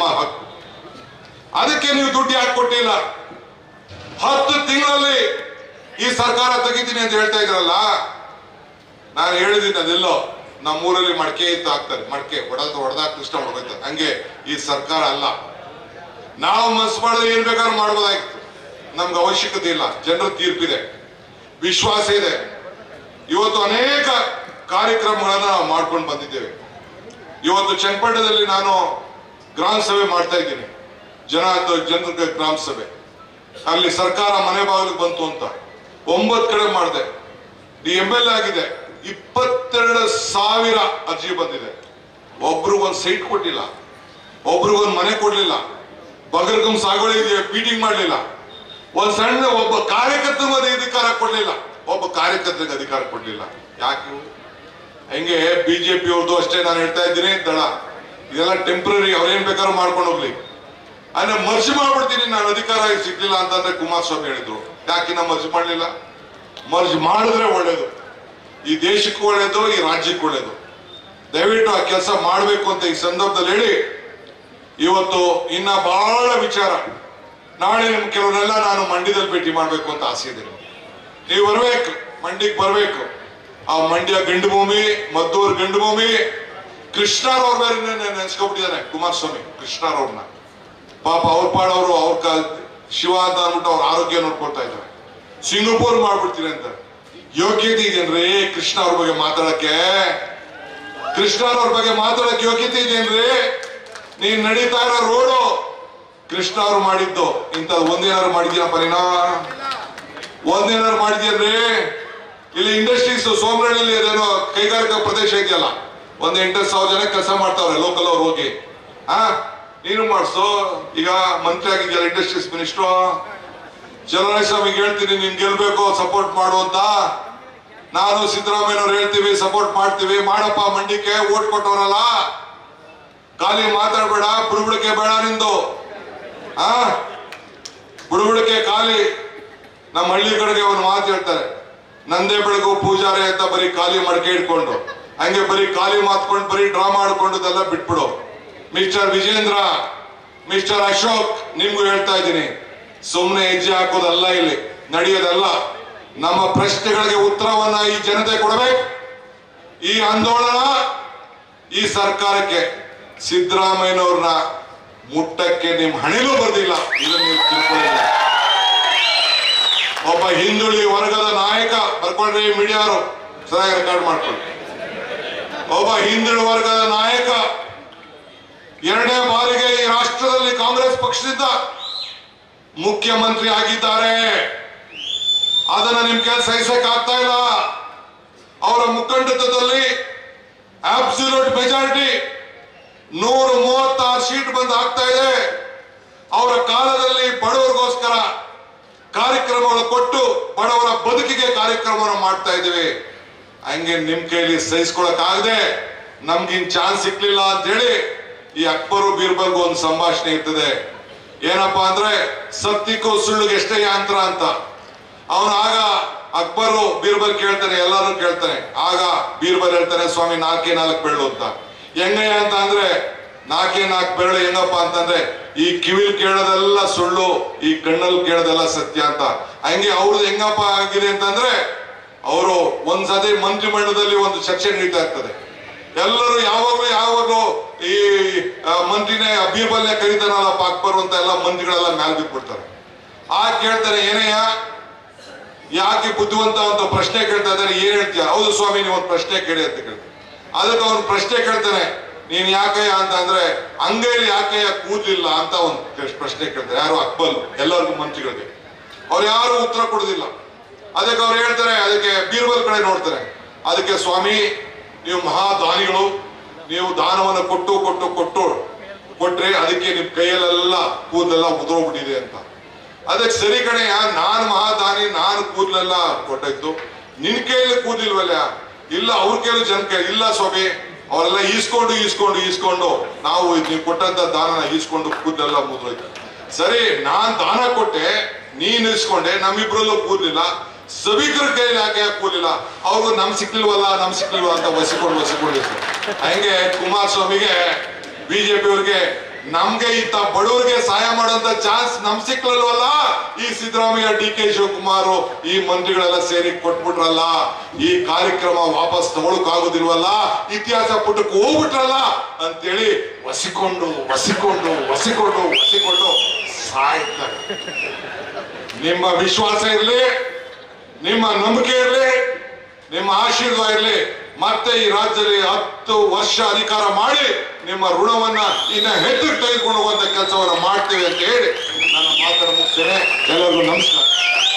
ನಮ್ಮ ಹಕ್ಕು ಅದಕ್ಕೆ ನೀವು ದುಡ್ಡು ಯಾಕೆ ಕೊಟ್ಟಿಲ್ಲ ಹತ್ತು ತಿಂಗಳಲ್ಲಿ ಈ ಸರ್ಕಾರ ತೆಗಿತೀನಿ ಅಂತ ಹೇಳ್ತಾ ಇದ್ರಲ್ಲ ನಾನು ಹೇಳಿದ್ದೀನಿ ಅದೆಲ್ಲೋ ನಮ್ಮೂರಲ್ಲಿ ಮಡಕೆ ಇತ್ತು ಹಾಕ್ತಾರೆ ಮಡಕೆ ಹೊಡೆದ ಹೊಡೆದಾಗ ಕೃಷ್ಣ ಹೊಡ್ಕೋತಾರೆ ಹಂಗೆ ಈ ಸರ್ಕಾರ ಅಲ್ಲ ನಾವು ಮನ್ಸು ಮಾಡಿದ್ರೆ ಏನ್ ಬೇಕಾದ್ರೂ ಮಾಡ್ಬೋದಾಗಿತ್ತು ನಮ್ಗೆ ಅವಶ್ಯಕತೆ ಇಲ್ಲ ಜನರ ತೀರ್ಪಿದೆ ವಿಶ್ವಾಸ ಇದೆ ಇವತ್ತು ಅನೇಕ ಕಾರ್ಯಕ್ರಮಗಳನ್ನ ನಾವು ಮಾಡ್ಕೊಂಡು ಬಂದಿದ್ದೇವೆ ಇವತ್ತು ಚನ್ನಪಟ್ಟಣದಲ್ಲಿ ನಾನು ಗ್ರಾಮ ಸಭೆ ಮಾಡ್ತಾ ಇದ್ದೀನಿ ಜನ ಜನರ ಗ್ರಾಮ ಸಭೆ ಅಲ್ಲಿ ಸರ್ಕಾರ ಮನೆ ಬಾಗಿಲಿಗೆ ಬಂತು ಅಂತ ಒಂಬತ್ತು ಕಡೆ ಮಾಡಿದೆ ಡಿ ಎಂ ಎಲ್ ಆಗಿದೆ ಇಪ್ಪತ್ತೆರಡು ಸಾವಿರ ಅರ್ಜಿ ಬಂದಿದೆ ಒಬ್ರಿಗೊಂದು ಸೈಟ್ ಕೊಟ್ಟಿಲ್ಲ ಒಬ್ರಿಗೊಂದು ಮನೆ ಕೊಡ್ಲಿಲ್ಲ ಬಗರ್ಗಮ್ ಸಾಗುವಳಿ ಮೀಟಿಂಗ್ ಮಾಡ್ಲಿಲ್ಲ ಒಂದ್ ಸಣ್ಣ ಒಬ್ಬ ಕಾರ್ಯಕರ್ತರಿಗೆ ಅಧಿಕಾರ ಕೊಡ್ಲಿಲ್ಲ ಒಬ್ಬ ಕಾರ್ಯಕರ್ತರಿಗೆ ಅಧಿಕಾರ ಕೊಡ್ಲಿಲ್ಲ ಯಾಕೆ ಇವು? ಹೆಂಗೆ ಬಿಜೆಪಿ ಅವ್ರದ್ದು ಅಷ್ಟೇ ನಾನು ಹೇಳ್ತಾ ಇದ್ದೀನಿ ದಳ ಇದೆಲ್ಲ ಟೆಂಪ್ರರಿ ಅವ್ರೇನ್ ಬೇಕಾದ್ರೂ ಮಾಡ್ಕೊಂಡು ಹೋಗ್ಲಿ ಅಂದ್ರೆ ಮರ್ಜ್ ಮಾಡ್ಬಿಡ್ತೀನಿ ನಾನು ಅಧಿಕಾರ ಸಿಗ್ಲಿಲ್ಲ ಅಂತಂದ್ರೆ ಕುಮಾರಸ್ವಾಮಿ ಹೇಳಿದ್ರು ಯಾಕೆ ನಾವು ಮರ್ಜ್ ಮಾಡ್ಲಿಲ್ಲ ಮರ್ಜ್ ಮಾಡಿದ್ರೆ ಒಳ್ಳೇದು ಈ ದೇಶಕ್ಕೂ ಒಳ್ಳೇದು ಈ ರಾಜ್ಯಕ್ಕೂ ಒಳ್ಳೇದು ದಯವಿಟ್ಟು ಆ ಕೆಲಸ ಮಾಡಬೇಕು ಅಂತ ಈ ಸಂದರ್ಭದಲ್ಲಿ ಹೇಳಿ ಇವತ್ತು ಇನ್ನ ಬಹಳ ವಿಚಾರ ನಾಳೆ ನಿಮ್ ಕೆಲವರೆಲ್ಲ ನಾನು ಮಂಡ್ಯದಲ್ಲಿ ಭೇಟಿ ಮಾಡ್ಬೇಕು ಅಂತ ಆಸೆ ಇದೆ ನೀವು ಬರ್ಬೇಕು ಮಂಡಿಗೆ ಬರ್ಬೇಕು ಆ ಮಂಡ್ಯ ಗಂಡು ಭೂಮಿ ಮದ್ದೂರು ಗಂಡು ಭೂಮಿ ಕೃಷ್ಣರವ್ರ ಬೇರೆ ನೆನೆಸ್ಕೊಬಿಟ್ಟಿದ್ದಾನೆ ಕುಮಾರಸ್ವಾಮಿ ಕೃಷ್ಣರವ್ರನ್ನ ಪಾಪ ಅವ್ರ ಪಾಡವರು ಅವ್ರ ಕಾಲ್ ಶಿವ ಅಂತ ಅಂದ್ಬಿಟ್ಟು ಅವ್ರ ಆರೋಗ್ಯ ನೋಡ್ಕೊಳ್ತಾ ಇದ್ದಾರೆ ಸಿಂಗಪೂರ್ ಮಾಡ್ಬಿಡ್ತೀನಿ ಅಂತ ಯೋಗ್ಯತೆ ಇದೆಯನ್ರಿ ಕೃಷ್ಣ ಅವ್ರ ಬಗ್ಗೆ ಮಾತಾಡಕ್ಕೆ ಕೃಷ್ಣ ಅವ್ರ ಬಗ್ಗೆ ಮಾತಾಡಕ್ಕೆ ಯೋಗ್ಯತೆ ಇದೆಯನ್ರಿ ನೀನ್ ನಡೀತಾ ಇರೋ ರೋಡು ಕೃಷ್ಣ ಅವ್ರು ಮಾಡಿದ್ದು ಇಂಥದ್ದು ಒಂದೇನಾದ್ರು ಮಾಡಿದ್ಯಾ ಪರಿಣಾ ಒಂದೇನಾದ್ರು ಮಾಡಿದ್ಯನ್ರಿ ಇಲ್ಲಿ ಇಂಡಸ್ಟ್ರೀಸ್ ಸೋಮರಳ್ಳಿ ಅದೇನೋ ಕೈಗಾರಿಕಾ ಪ್ರದೇಶ ಇದೆಯಲ್ಲ ಒಂದ್ ಎಂಟತ್ತು ಸಾವಿರ ಜನ ಕೆಲಸ ಮಾಡ್ತಾವ್ರೆ ಲೋಕಲ್ ಅವ್ರು ಹೋಗಿ ಆ ನೀನು ಮಾಡಿಸು ಈಗ ಮಂತ್ರಿ ಆಗಿದ್ಯಲ್ಲ ಇಂಡಸ್ಟ್ರೀಸ್ ಮಿನಿಸ್ಟ್ರು ಚಲನೇಸ್ವಾಮಿಗೆ ಹೇಳ್ತೀನಿ ನೀನ್ ಗೆಲ್ಬೇಕು ಸಪೋರ್ಟ್ ಮಾಡು ಅಂತ ನಾನು ಸಿದ್ದರಾಮಯ್ಯನವ್ರು ಹೇಳ್ತೀವಿ ಸಪೋರ್ಟ್ ಮಾಡ್ತೀವಿ ಮಾಡಪ್ಪ ಮಂಡಿಕೆ ಓಟ್ ಕೊಟ್ಟವರಲ್ಲ ಖಾಲಿ ಮಾತಾಡ್ಬೇಡ ಬುಡುಬುಡಿಕೆ ಬೇಡ ನಿಂದು ಆ ಬುಡುಬುಡಿಕೆ ಖಾಲಿ ನಮ್ಮ ಹಳ್ಳಿ ಕಡೆಗೆ ಒಂದು ಮಾತು ಹೇಳ್ತಾರೆ ನಂದೇ ಬೆಳಗು ಪೂಜಾರಿ ಅಂತ ಬರೀ ಖಾಲಿ ಮಡಕೆ ಇಟ್ಕೊಂಡು ಹಂಗೆ ಬರೀ ಖಾಲಿ ಮಾತ್ಕೊಂಡು ಬರೀ ಡ್ರಾಮಾ ಆಡ್ಕೊಂಡದೆಲ್ಲ ಬಿಟ್ಬಿಡು ಮಿಸ್ಟರ್ ವಿಜೇಂದ್ರ ಮಿಸ್ಟರ್ ಅಶೋಕ್ ನಿಮ್ಗೂ ಹೇಳ್ತಾ ಇದ್ದೀನಿ ಸುಮ್ಮನೆ ಹೆಜ್ಜೆ ಹಾಕೋದಲ್ಲ ಇಲ್ಲಿ ನಡೆಯೋದಲ್ಲ ನಮ್ಮ ಪ್ರಶ್ನೆಗಳಿಗೆ ಉತ್ತರವನ್ನ ಈ ಜನತೆ ಕೊಡಬೇಕು ಈ ಆಂದೋಲನ ಈ ಸರ್ಕಾರಕ್ಕೆ ಸಿದ್ದರಾಮಯ್ಯನವ್ರನ್ನ ಮುಟ್ಟಕ್ಕೆ ನಿಮ್ ಹಣೆಲೂ ಬರ್ದಿಲ್ಲ ಇದನ್ನ ನೀವು ತಿಳ್ಕೊಳ್ಳಿ ಒಬ್ಬ ಹಿಂದುಳಿ ವರ್ಗದ ನಾಯಕ ಬರ್ಕೊಳ್ರಿ ಮೀಡಿಯಾರು ಸರಿಯಾಗಿ ರೆಕಾರ್ಡ್ ಮಾಡ್ಕೊಳ್ಳಿ ಒಬ್ಬ ಹಿಂದುಳಿ ವರ್ಗದ ನಾಯಕ ಎರಡನೇ ಬಾರಿಗೆ ಈ ರಾಷ್ಟ್ರದಲ್ಲಿ ಕಾಂಗ್ರೆಸ್ ಪಕ್ಷದಿಂದ ಮುಖ್ಯಮಂತ್ರಿ ಆಗಿದ್ದಾರೆ ಅದನ್ನ ನಿಮ್ ಕೆಲ ಸಹಿಸಕ್ ಆಗ್ತಾ ಇಲ್ಲ ಅವರ ಮುಖಂಡತ್ವದಲ್ಲಿ ಅಬ್ಸಲ್ಯೂಟ್ ಮೆಜಾರಿಟಿ ನೂರ ಮೂವತ್ತಾರು ಸೀಟ್ ಬಂದು ಆಗ್ತಾ ಇದೆ ಅವರ ಕಾಲದಲ್ಲಿ ಬಡವರಿಗೋಸ್ಕರ ಕಾರ್ಯಕ್ರಮಗಳು ಕೊಟ್ಟು ಬಡವರ ಬದುಕಿಗೆ ಕಾರ್ಯಕ್ರಮವನ್ನು ಮಾಡ್ತಾ ಇದ್ದೀವಿ ಹಂಗೆ ನಿಮ್ ಕೈಲಿ ಸಹಿಸ್ಕೊಳಕ್ ಆಗದೆ ನಮ್ಗಿನ್ ಚಾನ್ಸ್ ಸಿಕ್ಲಿಲ್ಲ ಅಂತ ಹೇಳಿ ಈ ಅಕ್ಬರು ಬೀರ್ಬಲ್ಗೂ ಒಂದು ಸಂಭಾಷಣೆ ಇರ್ತದೆ ಏನಪ್ಪಾ ಅಂದ್ರೆ ಸತ್ಯಕ್ಕೂ ಸುಳ್ಳಿಗೆ ಎಷ್ಟೇ ಯಾಂತ್ರ ಅಂತ ಅವನು ಆಗ ಅಕ್ಬರು ಬೀರ್ಬಲ್ ಕೇಳ್ತಾನೆ ಎಲ್ಲಾರು ಕೇಳ್ತಾನೆ ಆಗ ಬೀರ್ಬಲ್ ಹೇಳ್ತಾನೆ ಸ್ವಾಮಿ ನಾಲ್ಕೇ ನಾಲ್ಕು ಬೆರಳು ಅಂತ ಹೆಂಗಯ್ಯ ಅಂತ ಅಂದ್ರೆ ನಾಲ್ಕೇ ನಾಲ್ಕು ಬೆರಳು ಹೆಂಗಪ್ಪ ಅಂತಂದ್ರೆ ಈ ಕಿವಿಲ್ ಕೇಳೋದೆಲ್ಲ ಸುಳ್ಳು ಈ ಕಣ್ಣಲ್ಲಿ ಕೇಳೋದೆಲ್ಲ ಸತ್ಯ ಅಂತ ಹಂಗೆ ಅವ್ರದ್ದು ಹೆಂಗಪ್ಪ ಆಗಿದೆ ಅಂತಂದ್ರೆ ಅವರು ಒಂದ್ಸತಿ ಮಂತ್ರಿಮಂಡಲದಲ್ಲಿ ಒಂದು ಚರ್ಚೆ ನಡೀತಾ ಇರ್ತದೆ ಎಲ್ಲರೂ ಯಾವಾಗಲೂ ಯಾವಾಗಲೂ ಈ ಆ, ಮಂತ್ರಿನೇ ಬೀರ್ಬಲ್ನೇ ಕರೀತಾನಲ್ಲಪ್ಪ ಅಕ್ಬರ್ ಅಂತ ಎಲ್ಲ ಮಂತ್ರಿಗಳೆಲ್ಲ ಮ್ಯಾಲ್ ಬಿಟ್ಬಿಡ್ತಾರೆ ಆ ಕೇಳ್ತಾರೆ ಏನಯ್ಯ ಯಾಕೆ ಬುದ್ಧಿವಂತ ಅಂತ ಪ್ರಶ್ನೆ ಕೇಳ್ತಾ ಇದ್ದಾರೆ ಏನ್ ಹೇಳ್ತೀಯ ಹೌದು ಸ್ವಾಮಿ ನೀವು ಒಂದು ಪ್ರಶ್ನೆ ಕೇಳಿ ಅಂತ ಕೇಳ್ತಾರೆ ಅದಕ್ಕೆ ಅವ್ನು ಪ್ರಶ್ನೆ ಕೇಳ್ತಾನೆ ನೀನ್ ಯಾಕಯ್ಯ ಅಂತ ಅಂದ್ರೆ ಅಂಗೈಲಿ ಯಾಕಯ್ಯ ಕೂದ್ಲಿಲ್ಲ ಅಂತ ಒಂದು ಪ್ರಶ್ನೆ ಕೇಳ್ತಾರೆ ಯಾರು ಅಕ್ಬಲ್ ಎಲ್ಲರಿಗೂ ಮಂತ್ರಿಗಳಿಗೆ ಅವ್ರು ಯಾರು ಉತ್ತರ ಕೊಡುದಿಲ್ಲ ಅದಕ್ಕೆ ಅವ್ರು ಹೇಳ್ತಾರೆ ಅದಕ್ಕೆ ಬೀರ್ಬಲ್ ಕಡೆ ನೋಡ್ತಾರೆ ಅದಕ್ಕೆ ಸ್ವಾಮಿ ನೀವು ಮಹಾದಾನಿಗಳು ನೀವು ದಾನವನ್ನು ಕೊಟ್ಟು ಕೊಟ್ಟು ಕೊಟ್ಟು ಕೊಟ್ರೆ ಅದಕ್ಕೆ ನಿಮ್ ಕೈಯಲ್ಲೆಲ್ಲ ಕೂದಲೆಲ್ಲ ಉದುರೋಗ್ಬಿಟ್ಟಿದೆ ಅಂತ ಅದಕ್ಕೆ ಸರಿ ಕಣಯ್ಯ ನಾನು ಮಹಾದಾನಿ ನಾನು ಕೂದಲೆಲ್ಲ ಕೊಟ್ಟಿದ್ದು ನಿನ್ ಕೈಯಲ್ಲಿ ಕೂದಿಲ್ವಲ್ಲ ಇಲ್ಲ ಅವ್ರ ಕೈಯಲ್ಲಿ ಜನ ಕೈ ಇಲ್ಲ ಸ್ವಾಮಿ ಅವರೆಲ್ಲ ಈಸ್ಕೊಂಡು ಈಸ್ಕೊಂಡು ಈಸ್ಕೊಂಡು ನಾವು ಇದ್ ನೀವು ಕೊಟ್ಟಂತ ದಾನನ ಈಸ್ಕೊಂಡು ಕೂದಲೆಲ್ಲ ಮುದ್ರೋಯ್ತು ಸರಿ ನಾನ್ ದಾನ ಕೊಟ್ಟೆ ನೀನ್ ಇಸ್ಕೊಂಡೆ ನಮ್ಮಿಬ್ರಲ್ಲೂ ಕೂದ್ಲಿಲ್ಲ ಸಭಿಕರ ಕೈಲಿ ಯಾಕೆ ಕೂಲಿಲ್ಲ ಅವ್ರಿಗೂ ನಮ್ ಸಿಕ್ಲಿಲ್ವಲ್ಲ ನಮ್ ಸಿಕ್ಲಿಲ್ವ ಅಂತ ವಸಿಕೊಂಡು ವಸಿಕೊಂಡು ಹಂಗೆ ಕುಮಾರಸ್ವಾಮಿಗೆ ಬಿಜೆಪಿ ಅವ್ರಿಗೆ ನಮ್ಗೆ ಇಂತ ಬಡವರಿಗೆ ಸಹಾಯ ಮಾಡುವಂತ ಚಾನ್ಸ್ ನಮ್ ಸಿಕ್ಲಲ್ವಲ್ಲ ಈ ಸಿದ್ದರಾಮಯ್ಯ ಡಿ ಕೆ ಶಿವಕುಮಾರ್ ಈ ಮಂತ್ರಿಗಳೆಲ್ಲ ಸೇರಿ ಕೊಟ್ಬಿಟ್ರಲ್ಲ ಈ ಕಾರ್ಯಕ್ರಮ ವಾಪಸ್ ತಗೊಳಕ್ ಆಗುದಿಲ್ವಲ್ಲ ಇತಿಹಾಸ ಪುಟಕ್ಕೆ ಹೋಗ್ಬಿಟ್ರಲ್ಲ ಅಂತೇಳಿ ವಸಿಕೊಂಡು ವಸಿಕೊಂಡು ವಸಿಕೊಂಡು ವಸಿಕೊಂಡು ಸಾಯ್ತಾರೆ ನಿಮ್ಮ ವಿಶ್ವಾಸ ಇರಲಿ ನಿಮ್ಮ ನಂಬಿಕೆ ಇರಲಿ ನಿಮ್ಮ ಆಶೀರ್ವಾದ ಇರಲಿ ಮತ್ತೆ ಈ ರಾಜ್ಯದಲ್ಲಿ ಹತ್ತು ವರ್ಷ ಅಧಿಕಾರ ಮಾಡಿ ನಿಮ್ಮ ಋಣವನ್ನ ಇನ್ನ ಹೆಚ್ಚು ತೆಗೆದುಕೊಂಡು ಹೋಗುವಂತ ಕೆಲಸವನ್ನ ಮಾಡ್ತೇವೆ ಅಂತ ಹೇಳಿ ನನ್ನ ಮಾತನ್ನು ಮುಗಿಸ್ತೇನೆ ಎಲ್ಲರಿಗೂ ನಮಸ್ಕಾರ